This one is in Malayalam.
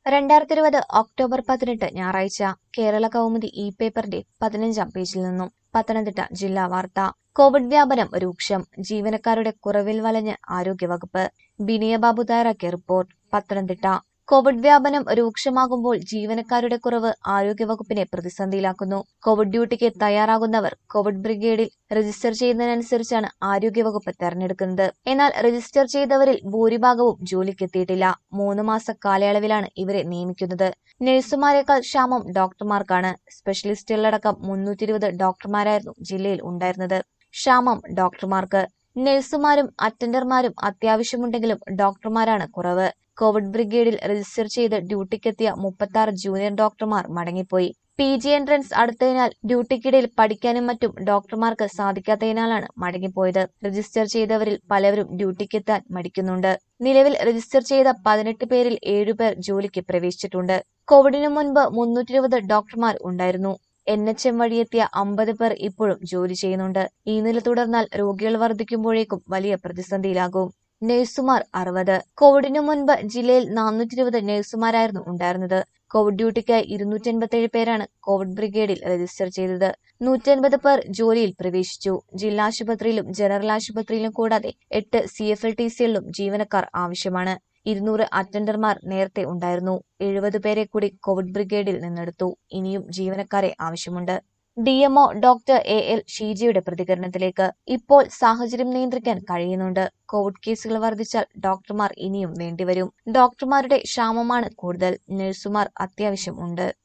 രണ്ടായിരത്തി ഇരുപത് ഒക്ടോബർ പതിനെട്ട് ഞായറാഴ്ച കേരള കൗമുദി ഇ പേപ്പറിന്റെ പതിനഞ്ചാം പേജിൽ നിന്നും പത്തനംതിട്ട ജില്ലാ വാർത്ത കോവിഡ് വ്യാപനം രൂക്ഷം ജീവനക്കാരുടെ കുറവിൽ വലഞ്ഞ് ആരോഗ്യവകുപ്പ് ബിനിയബാബു തയ്യാറാക്കിയ റിപ്പോർട്ട് പത്തനംതിട്ട കോവിഡ് വ്യാപനം രൂക്ഷമാകുമ്പോൾ ജീവനക്കാരുടെ കുറവ് ആരോഗ്യവകുപ്പിനെ പ്രതിസന്ധിയിലാക്കുന്നു കോവിഡ് ഡ്യൂട്ടിക്ക് തയ്യാറാകുന്നവർ കോവിഡ് ബ്രിഗേഡിൽ രജിസ്റ്റർ ചെയ്യുന്നതിനനുസരിച്ചാണ് ആരോഗ്യവകുപ്പ് തെരഞ്ഞെടുക്കുന്നത് എന്നാൽ രജിസ്റ്റർ ചെയ്തവരിൽ ഭൂരിഭാഗവും ജോലിക്കെത്തിയിട്ടില്ല മൂന്ന് മാസ കാലയളവിലാണ് ഇവരെ നിയമിക്കുന്നത് നഴ്സുമാരെക്കാൾ ക്ഷാമം ഡോക്ടർമാർക്കാണ് സ്പെഷ്യലിസ്റ്റുകളടക്കം മുന്നൂറ്റി ഇരുപത് ഡോക്ടർമാരായിരുന്നു ജില്ലയിൽ ഉണ്ടായിരുന്നത് ക്ഷാമം ഡോക്ടർമാർക്ക് നഴ്സുമാരും അറ്റൻഡർമാരും അത്യാവശ്യമുണ്ടെങ്കിലും ഡോക്ടർമാരാണ് കുറവ് കോവിഡ് ബ്രിഗേഡിൽ രജിസ്റ്റർ ചെയ്ത് ഡ്യൂട്ടിക്കെത്തിയ മുപ്പത്തി ആറ് ജൂനിയർ ഡോക്ടർമാർ മടങ്ങിപ്പോയി പി ജി എൻട്രൻസ് അടുത്തതിനാൽ ഡ്യൂട്ടിക്കിടയിൽ പഠിക്കാനും മറ്റും ഡോക്ടർമാർക്ക് സാധിക്കാത്തതിനാലാണ് മടങ്ങിപ്പോയത് രജിസ്റ്റർ ചെയ്തവരിൽ പലവരും ഡ്യൂട്ടിക്കെത്താൻ മടിക്കുന്നുണ്ട് നിലവിൽ രജിസ്റ്റർ ചെയ്ത പതിനെട്ട് പേരിൽ ഏഴുപേർ ജോലിക്ക് പ്രവേശിച്ചിട്ടുണ്ട് കോവിഡിനു മുൻപ് മുന്നൂറ്റി ഇരുപത് ഡോക്ടർമാർ ഉണ്ടായിരുന്നു എൻ എച്ച് എം വഴിയെത്തിയ അമ്പത് പേർ ഇപ്പോഴും ജോലി ചെയ്യുന്നുണ്ട് ഈ നില തുടർന്നാൽ രോഗികൾ വർദ്ധിക്കുമ്പോഴേക്കും വലിയ പ്രതിസന്ധിയിലാകും നഴ്സുമാർ അറുപത് കോവിഡിനു മുൻപ് ജില്ലയിൽ നാനൂറ്റി ഇരുപത് നഴ്സുമാരായിരുന്നു ഉണ്ടായിരുന്നത് കോവിഡ് ഡ്യൂട്ടിക്കായി ഇരുന്നൂറ്റി എൺപത്തിയേഴ് പേരാണ് കോവിഡ് ബ്രിഗേഡിൽ രജിസ്റ്റർ ചെയ്തത് നൂറ്റൻപത് പേർ ജോലിയിൽ പ്രവേശിച്ചു ജില്ലാ ആശുപത്രിയിലും ജനറൽ ആശുപത്രിയിലും കൂടാതെ എട്ട് സി എഫ് എൽ ടി സികളിലും ജീവനക്കാർ ആവശ്യമാണ് ഇരുന്നൂറ് അറ്റൻഡർമാർ നേരത്തെ ഉണ്ടായിരുന്നു എഴുപത് പേരെ കൂടി കോവിഡ് ബ്രിഗേഡിൽ നിന്നെടുത്തു ഇനിയും ജീവനക്കാരെ ആവശ്യമുണ്ട് D MO doctor A L ഷീജയുടെ പ്രതികരണത്തിലേക്ക് ഇപ്പോൾ സാഹചര്യം നിയന്ത്രിക്കാൻ കഴിയുന്നുണ്ട് കോവിഡ് കേസുകൾ വർദ്ധിച്ചാൽ ഡോക്ടർമാർ ഇനിയും വേണ്ടിവരും ഡോക്ടർമാരുടെ ക്ഷാമമാണ് കൂടുതൽ നഴ്സുമാർ അത്യാവശ്യം ഉണ്ട്